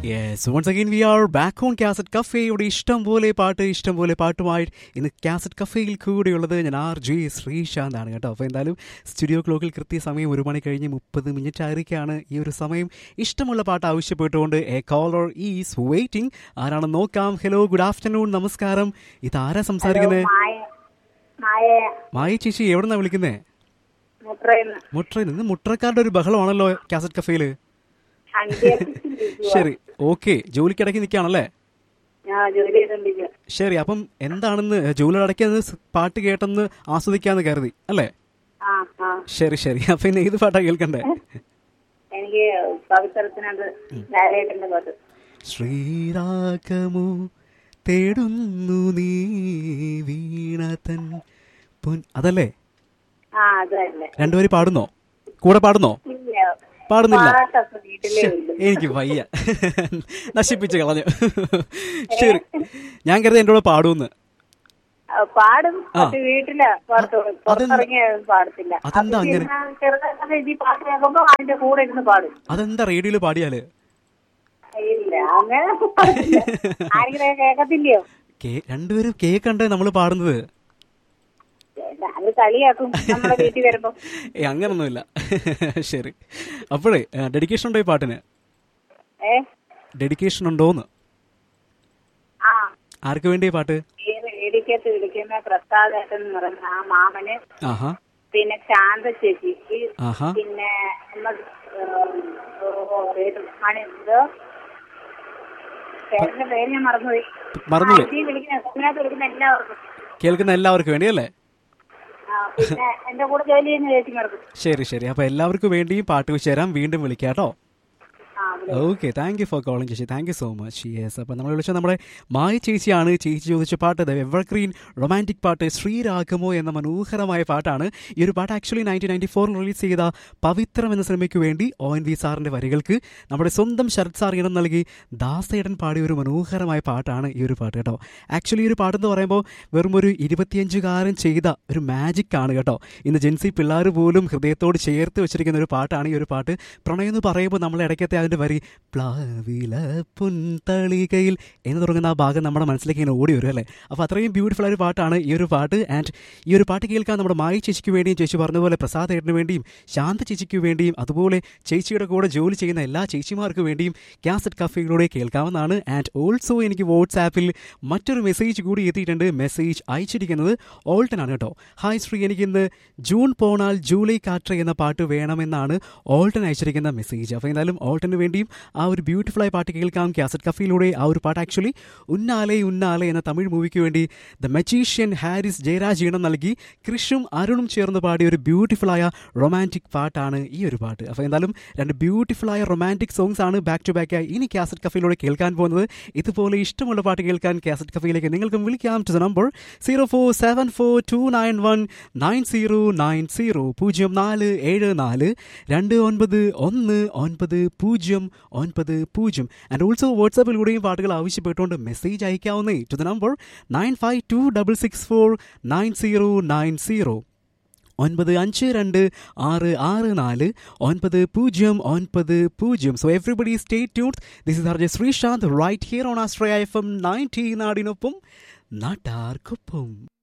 Yes once again we are back on cassette കഫേയുടെ ഇഷ്ടം പോലെ പാട്ട് ഇഷ്ടം പോലെ പാട്ടുമായി ഇന്ന് കാസറ്റ് കഫേയിൽ കൂടെയുള്ളത് ഞാൻ ആർ ജെ ശ്രീശാന്ത് ആണ് കേട്ടോ അപ്പോൾ എന്തായാലും സ്റ്റുഡിയോ ക്ലോക്കിൽ കൃത്യസമയം ഒരു മണി കഴിഞ്ഞ് മുപ്പത് മിനിറ്റ് ആയിരിക്കാണ് ഈ ഒരു സമയം ഇഷ്ടമുള്ള പാട്ട് ആവശ്യപ്പെട്ടുകൊണ്ട് എ കോളർ ഈസ് വെയിറ്റിംഗ് ആരാണ് നോക്കാം ഹലോ ഗുഡ് ആഫ്റ്റർനൂൺ നമസ്കാരം ഇതാരാ സംസാരിക്കുന്നത് മായ മായ മായ ചേച്ചി എവിടെ നിന്നാണ് വിളിക്കുന്നത് മുട്രയിന്ന് മുട്രയിൽ നിന്ന് മുട്രക്കാരുടെ ഒരു ബഹളമാണല്ലോ കാസറ്റ് കഫേയിൽ അഞ്ച് ശരി ഓക്കെ ജോലിക്കിടയ്ക്ക് നിൽക്കുകയാണല്ലേ ഞാൻ ജോലി ചെയ്തോണ്ടിരിക്കുക ശരി അപ്പം എന്താണെന്ന് ജോലി അടയ്ക്കുന്നത് പാട്ട് കേട്ടെന്ന് ആസ്വദിക്കാന്ന് കരുതി അല്ലേ ആ ആ ശരി ശരി അപ്പൊ ഇന്ന് ഏത് പാട്ടാ കേൾക്കണ്ടേ എനിക്ക് പവിത്രത്തിനത് ധാരായിട്ടുണ്ട് പാട്ട് ശ്രീരാഗമോ തേടുന്നു നീ വീണതൻ പൊൻ അതല്ലേ ആ അതല്ലേ രണ്ടുപേരും പാടുന്നോ കൂടെ പാടുന്നോ ഇല്ല പാടുന്നില്ല പാട്ടൊക്കെ വീട്ടിലേ ഉള്ളു എനിക്ക് വയ്യ നശിപ്പിച്ച് കളഞ്ഞു ശരി ഞാൻ കരുതി എൻ്റെ കൂടെ പാടുമെന്ന് ആ, പാടും പക്ഷെ വീട്ടില് പുറത്ത് പുറത്തിറങ്ങിയ പാടത്തില്ല അതെന്താ അപ്പൊ അങ്ങനെ? പിന്നെ ചെറുതായിട്ട് ഈ പാട്ട് കേൾക്കുമ്പോ അതിന്റെ കൂടെ ഇരുന്ന് പാടും അതെന്താ റേഡിയോയിൽ പാടിയാല് ഇല്ല അങ്ങനെ പാടില്ല. ആരെങ്കിലും കേൾക്കത്തില്ലയോ കേ- രണ്ടുപേരും കേക്കണ്ടേ നമ്മൾ പാടുന്നത് അത് കളിയാക്കും നമ്മുടെ വീട്ടിൽ വരുമ്പോ ഏ അങ്ങനൊന്നുമില്ല ശരി അപ്പോഴേ ഡെഡിക്കേഷൻ ഉണ്ടോ ഈ പാട്ടിന് ഏ ഡെഡിക്കേഷൻ ഉണ്ടോന്ന് ആ ആർക്ക് വേണ്ടി ഈ പാട്ട് ഈ റേഡിക്കത്ത് വിളിക്കുന്ന പ്രസാദേട്ടൻ എന്ന് പറയുന്ന ആ മാമന് ആഹാ പിന്നെ ശാന്ത ചേച്ചിക്ക് ആഹാ പിന്നെ നമ്മ- ഏം, ഓ, പേര് മണി എന്തോ പേരിന്റെ പേര് ഞാൻ മറന്നുപോയി മറന്നുപോയി ആ, ഇതിൽ വിളിക്കുന്ന ഇതിനകത്ത് വിളിക്കുന്ന എല്ലാവർക്കും കേൾക്കുന്ന എല്ലാവർക്കും വേണ്ടി അല്ലേ ആ, പിന്നെ എന്റെ കൂടെ ജോലി ചെയ്യുന്ന ചേച്ചിമാർക്കും ശരി ശരി അപ്പൊ എല്ലാവർക്കും വേണ്ടിയും പാട്ട് വെച്ച് തരാം വീണ്ടും വിളിക്കാം കേട്ടോ ആ വിളി- okay thank you for calling ചേച്ചി thank you so much yes അപ്പോൾ നമ്മൾ വിളിച്ച നമ്മുടെ മായ ചേച്ചിയാണ് ചേച്ചി ചോദിച്ച പാട്ട് എവർഗ്രീൻ റൊമാൻറ്റിക് പാട്ട് ശ്രീരാഗമോ എന്ന മനോഹരമായ പാട്ടാണ് ഈ ഒരു പാട്ട് ആക്ച്വലി നയൻറ്റീൻ നയൻറ്റി ഫോറിൽ റിലീസ് ചെയ്ത പവിത്രം എന്ന സിനിമയ്ക്ക് വേണ്ടി ഒ എൻ വി സാറിൻ്റെ വരികൾക്ക് നമ്മുടെ സ്വന്തം ശരത് സാർ ഇടം നൽകി ദാസേടൻ പാടിയ ഒരു മനോഹരമായ പാട്ടാണ് ഈ ഒരു പാട്ട് കേട്ടോ ആക്ച്വലി ഈ ഒരു പാട്ടെന്ന് പറയുമ്പോൾ വെറും ഒരു ഇരുപത്തിയഞ്ചുകാരൻ ചെയ്ത ഒരു മാജിക് ആണ് കേട്ടോ ഇന്ന് ജെൻസി പിള്ളേർ പോലും ഹൃദയത്തോട് ചേർത്ത് വെച്ചിരിക്കുന്ന ഒരു പാട്ടാണ് ഈ ഒരു പാട്ട് പ്രണയം എന്ന് പറയുമ്പോൾ നമ്മൾ ഇടയ്ക്കത്തെ അതിൻ്റെ വരി പ്ലാവില പുൻതളികയിൽ എന്ന് തുടങ്ങുന്ന ആ ഭാഗം നമ്മുടെ മനസ്സിലേക്ക് ഇങ്ങനെ ഓടി വരും അല്ലേ അപ്പോൾ അത്രയും ബ്യൂട്ടിഫുൾ ആയ ഒരു പാട്ടാണ് ഈ ഒരു പാട്ട് ആൻഡ് ഈ ഒരു പാട്ട് കേൾക്കാൻ നമ്മുടെ മായി ചേച്ചിക്ക് വേണ്ടിയും ചേച്ചി പറഞ്ഞതുപോലെ പ്രസാദ് ഏട്ടന് വേണ്ടിയും ശാന്ത ചേച്ചിക്ക് വേണ്ടിയും അതുപോലെ ചേച്ചിയുടെ കൂടെ ജോലി ചെയ്യുന്ന എല്ലാ ചേച്ചിമാർക്ക് വേണ്ടിയും കാസറ്റ് കഫേയിലൂടെ കേൾക്കാവുന്നതാണ് ആൻഡ് ഓൾസോ എനിക്ക് വാട്സാപ്പിൽ മറ്റൊരു മെസ്സേജ് കൂടി എത്തിയിട്ടുണ്ട് മെസ്സേജ് അയച്ചിരിക്കുന്നത് ഓൾട്ടൻ ആണ് കേട്ടോ ഹായ് ശ്രീ എനിക്കിന്ന് ജൂൺ പോണാൽ ജൂലൈ കാറ്റ് എന്ന പാട്ട് വേണമെന്നാണ് ഓൾട്ടൻ അയച്ചിരിക്കുന്ന മെസ്സേജ് അപ്പോൾ എന്തായാലും ഓൾട്ടന് വേണ്ടിയും ആ ഒരു ബ്യൂട്ടിഫുൾ ആയ പാട്ട് കേൾക്കാം കാസറ്റ് കഫയിലൂടെ ആ ഒരു പാട്ട് ആക്ച്വലി ഉന്നാലെ ഉന്നാലെ എന്ന തമിഴ് മൂവിക്ക് വേണ്ടി ദ മജീഷ്യൻ ഹാരിസ് ജയരാജ് ഈണം നൽകി കൃഷും അരുണും ചേർന്ന് പാടിയ ഒരു ബ്യൂട്ടിഫുൾ ആയ റൊമാൻറ്റിക് പാട്ടാണ് ഈ ഒരു പാട്ട് അപ്പോൾ എന്തായാലും രണ്ട് ബ്യൂട്ടിഫുൾ ആയ റൊമാൻറ്റിക് സോങ്സ് ആണ് ബാക്ക് ടു ബാക്ക് ആയി ഇനി കാസറ്റ് കഫയിലൂടെ കേൾക്കാൻ പോകുന്നത് ഇതുപോലെ ഇഷ്ടമുള്ള പാട്ട് കേൾക്കാൻ കാസറ്റ് കഫയിലേക്ക് നിങ്ങൾക്കും വിളിക്കാം to the number zero four seven four two nine one nine zero nine zero പൂജ്യം നാല് ഏഴ് നാല് രണ്ട് ഒൻപത് ഒന്ന് ഒൻപത് പൂജ്യം ഒൻപത് പൂജ്യം ആൻഡ് ഓൾസോ വാട്സാപ്പിലൂടെയും പാട്ടുകൾ ആവശ്യപ്പെട്ടുകൊണ്ട് മെസ്സേജ് അയക്കാവുന്നേ to the number nine five two double six four nine zero nine zero ഒൻപത് അഞ്ച് രണ്ട് ആറ് ആറ് നാല് ഒൻപത് പൂജ്യം ഒൻപത് പൂജ്യം so everybody stay tunes this is R J Sreesanth right here on ആസ്ട്രയ എഫ് എം നയൻറ്റി നാടിനൊപ്പം നാട്ടാർക്കൊപ്പം